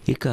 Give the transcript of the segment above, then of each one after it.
ఇక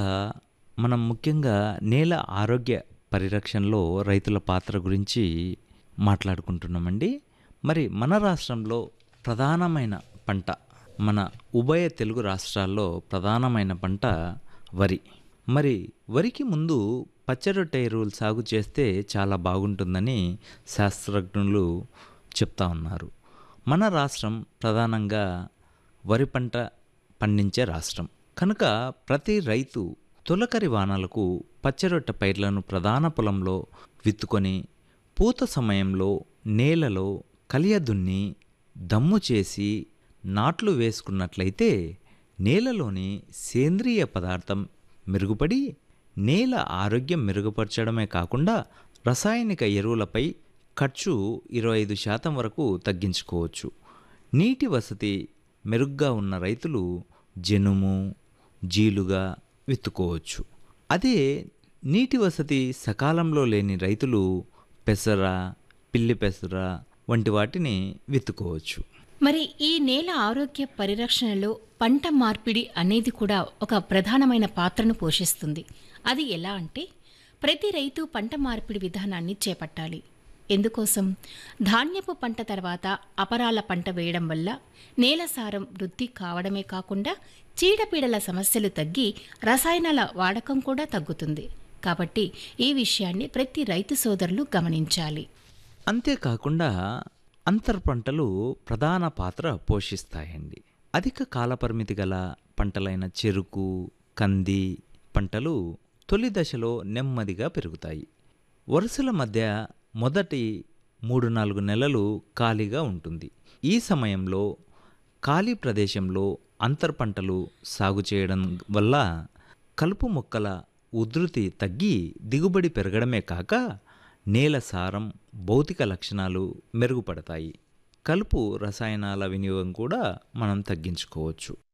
మనం ముఖ్యంగా నేల ఆరోగ్య పరిరక్షణలో రైతుల పాత్ర గురించి మాట్లాడుకుంటున్నామండి మరి మన రాష్ట్రంలో ప్రధానమైన పంట మన ఉభయ తెలుగు రాష్ట్రాల్లో ప్రధానమైన పంట వరి మరి వరికి ముందు పచ్చరొట్టె ఎరువులు సాగు చేస్తే చాలా బాగుంటుందని శాస్త్రజ్ఞులు చెప్తా ఉన్నారు మన రాష్ట్రం ప్రధానంగా వరి పంట పండించే రాష్ట్రం కనుక ప్రతి రైతు తొలకరి వానలకు పచ్చరొట్ట పైర్లను ప్రధాన పొలంలో విత్తుకొని పూత సమయంలో నేలలో కలియ దున్ని దమ్ము చేసి నాట్లు వేసుకున్నట్లయితే నేలలోని సేంద్రియ పదార్థం మెరుగుపడి నేల ఆరోగ్యం మెరుగుపరచడమే కాకుండా రసాయనిక ఎరువులపై ఖర్చు ఇరవై ఐదు శాతం వరకు తగ్గించుకోవచ్చు నీటి వసతి మెరుగ్గా ఉన్న రైతులు జనుము జీలుగా విత్తుకోవచ్చు అదే నీటి వసతి సకాలంలో లేని రైతులు పెసర పిల్లి పెసర వంటి వాటిని విత్తుకోవచ్చు మరి ఈ నేల ఆరోగ్య పరిరక్షణలో పంట మార్పిడి అనేది కూడా ఒక ప్రధానమైన పాత్రను పోషిస్తుంది అది ఎలా అంటే ప్రతి రైతు పంట మార్పిడి విధానాన్ని చేపట్టాలి ఎందుకోసం ధాన్యపు పంట తర్వాత అపరాల పంట వేయడం వల్ల నేల సారం వృద్ధి కావడమే కాకుండా చీడపీడల సమస్యలు తగ్గి రసాయనాల వాడకం కూడా తగ్గుతుంది కాబట్టి ఈ విషయాన్ని ప్రతి రైతు సోదరులు గమనించాలి అంతేకాకుండా అంతర్ పంటలు ప్రధాన పాత్ర పోషిస్తాయండి అధిక కాలపరిమితి గల పంటలైన చెరుకు కంది పంటలు తొలి దశలో నెమ్మదిగా పెరుగుతాయి వరుసల మధ్య మొదటి మూడు నాలుగు నెలలు ఖాళీగా ఉంటుంది ఈ సమయంలో ఖాళీ ప్రదేశంలో అంతర్ పంటలు సాగు చేయడం వల్ల కలుపు మొక్కల ఉధృతి తగ్గి దిగుబడి పెరగడమే కాక నేల సారం భౌతిక లక్షణాలు మెరుగుపడతాయి కలుపు రసాయనాల వినియోగం కూడా మనం తగ్గించుకోవచ్చు